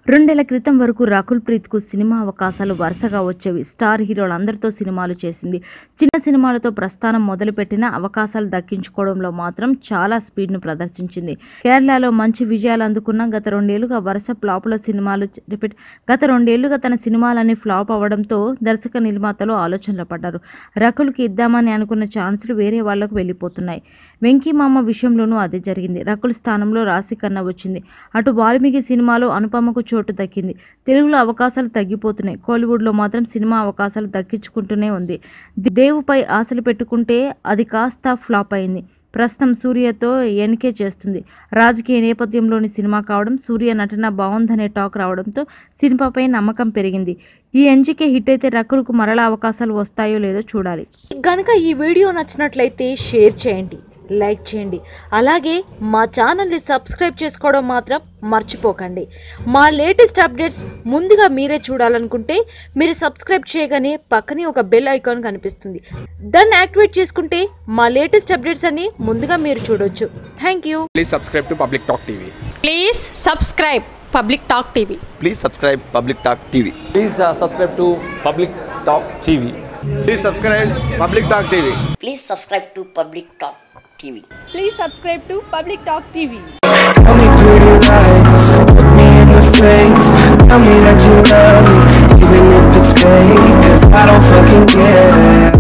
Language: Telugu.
రెండేళ్ల క్రితం వరకు రకుల్ ప్రీత్ కు సినిమా అవకాశాలు వరుసగా వచ్చేవి స్టార్ హీరోలందరితో సినిమాలు చేసింది చిన్న సినిమాలతో ప్రస్థానం మొదలుపెట్టిన అవకాశాలు దక్కించుకోవడంలో మాత్రం చాలా స్పీడ్ ను ప్రదర్శించింది కేరళలో మంచి విజయాలు అందుకున్న గత రెండేళ్లుగా వరుస ఫ్లాపుల సినిమాలు రిపీట్ గత రెండేళ్లుగా తన సినిమాలన్నీ ఫ్లాప్ అవ్వడంతో దర్శక నిర్మాతలు ఆలోచనలో పడ్డారు రకుల్కి ఇద్దామని అనుకున్న ఛాన్సులు వేరే వాళ్లకు వెళ్ళిపోతున్నాయి వెంకీ మామ విషయంలోనూ అదే జరిగింది రకుల్ స్థానంలో రాశి ఖన్నా వచ్చింది అటు వాల్మీకి సినిమాలో అనుపమకు చోటు దక్కింది తెలుగులో అవకాశాలు తగ్గిపోతున్నాయి కోలీవుడ్లో మాత్రం సినిమా అవకాశాలు దక్కించుకుంటూనే ఉంది దేవుపై ఆశలు పెట్టుకుంటే అది కాస్త ఫ్లాప్ అయింది ప్రస్తుతం సూర్యతో ఎన్కే చేస్తుంది రాజకీయ నేపథ్యంలోని సినిమా కావడం సూర్య నటన బాగుందనే టాక్ రావడంతో సినిమాపై నమ్మకం పెరిగింది ఈ ఎన్జికే హిట్ అయితే రకుల్కు మరలా అవకాశాలు వస్తాయో లేదో చూడాలి గనుక ఈ వీడియో నచ్చినట్లయితే షేర్ చేయండి లైక్ చేయండి అలాగే మా ఛానల్ని సబ్స్క్రైబ్ చేసుకోవడం మాత్రం మర్చిపోకండి మా లేటెస్ట్ అప్డేట్స్ ముందుగా మీరే చూడాలనుకుంటే మీరు సబ్స్క్రైబ్ చేయగానే పక్కనే ఒక బెల్ ఐకాన్ కనిపిస్తుంది దాన్ని యాక్టివేట్ చేసుకుంటే మా లేటెస్ట్ అప్డేట్స్ అన్ని ముందుగా మీరు చూడొచ్చు thank you Please subscribe to Public Talk TV. Please subscribe Public Talk TV. Please subscribe Public Talk TV. Please uh, subscribe to Public Talk TV. Please subscribe Public Talk TV. Please subscribe to Public Talk TV. Please subscribe to Public Talk TV. Tell me pretty lies, look me in the face Tell me that you love me, even if it's fake Cause I don't fucking care